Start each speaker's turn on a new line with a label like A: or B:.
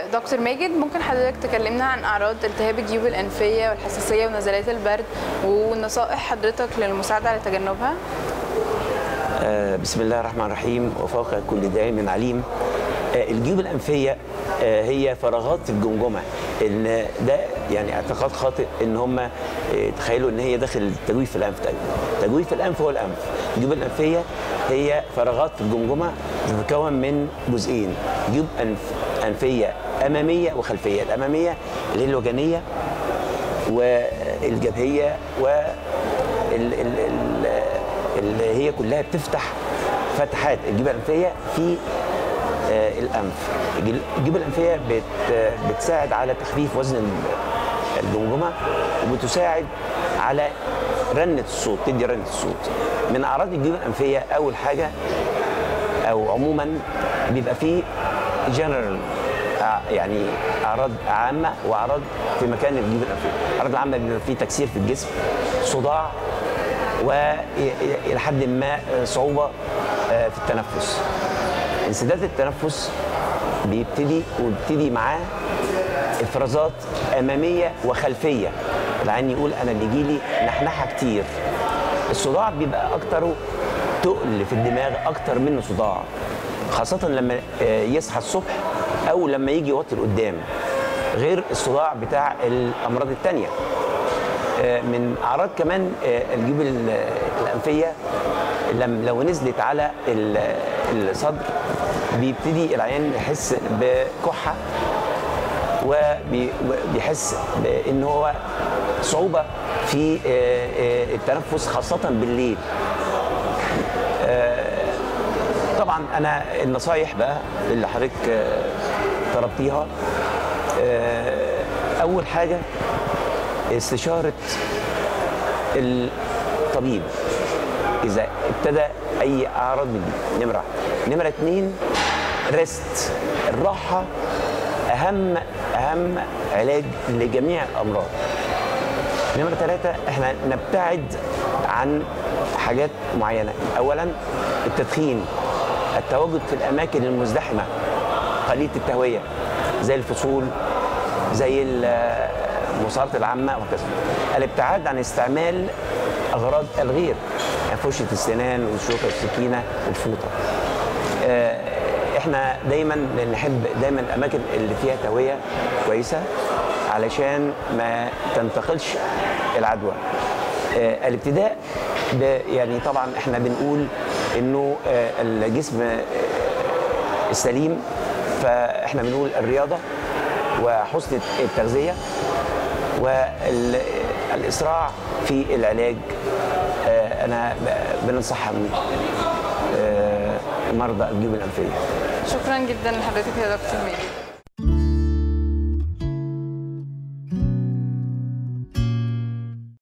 A: دكتور ماجد ممكن حضرتك تكلمنا عن اعراض التهاب الجيوب الانفيه والحساسيه ونزلات البرد ونصائح حضرتك للمساعده على تجنبها
B: آه، بسم الله الرحمن الرحيم وفوق كل دائم عليم آه، الجيوب الانفيه آه، هي فراغات في الجمجمه ان ده يعني اعتقاد خاطئ ان هم تخيلوا ان هي داخل تجويف الانف تجويف الانف هو الانف الجيوب الانفيه هي فراغات في الجمجمه تتكون من جزئين جيوب انف انفيه اماميه وخلفيه الاماميه اللي هي الوجنيه والجبهيه و ال- ال- ال- اللي هي كلها بتفتح فتحات الجيوب الانفيه في آه، الانف الجل- الجيوب الانفيه بت بتساعد على تخفيف وزن ال- الجمجمه وبتساعد على رنه الصوت تدي رنه الصوت من اعراض الجيوب الانفيه اول حاجه او عموما بيبقى فيه جنرال يعني اعراض عامه واعراض في مكان الجيوب الانفيه الاعراض العامه بيبقى فيه تكسير في الجسم صداع والى حد ما صعوبه آه، في التنفس انسداد التنفس بيبتدي وبيبتدي معاه افرازات اماميه وخلفيه العين يقول انا بيجي لي نحنحه كتير الصداع بيبقى اكتره تقل في الدماغ اكتر منه صداع خاصه لما آه، يصحى الصبح او لما يجي يوطي لقدام غير الصداع بتاع الامراض التانيه آه، من اعراض كمان آه، الجيوب ال- الانفيه لم لو نزلت على ال- الصدر بيبتدي العيان يحس بكحه وبيحس بان هو صعوبه في آه، آه، التنفس خاصه بالليل آه، طبعا انا النصايح بقى اللي حضرتك آه، طلبتيها آه، اول حاجه استشاره الطبيب اذا ابتدى اي اعراض من دي نمره واحد. نمره اتنين ريست الراحه اهم اهم علاج لجميع الامراض نمرة ثلاثة احنا نبتعد عن حاجات معينة أولا التدخين التواجد في الأماكن المزدحمة قليلة التهوية زي الفصول زي المواصلات العامة وكذا الابتعاد عن استعمال أغراض الغير يعني فرشة السنان والشوكة والسكينة والفوطة آه، احنا دايما نحب دايما الاماكن اللي فيها تهويه كويسه علشان ما تنتقلش العدوى آه، الابتداء ب- يعني طبعا احنا بنقول انه آه، الجسم آه، السليم فاحنا بنقول الرياضه وحسن التغذيه والاسراع في العلاج آه، انا ب- بننصحها من آه، مرضى الجيوب الانفيه
A: شكرا جدا لحضرتك يا دكتور ماجد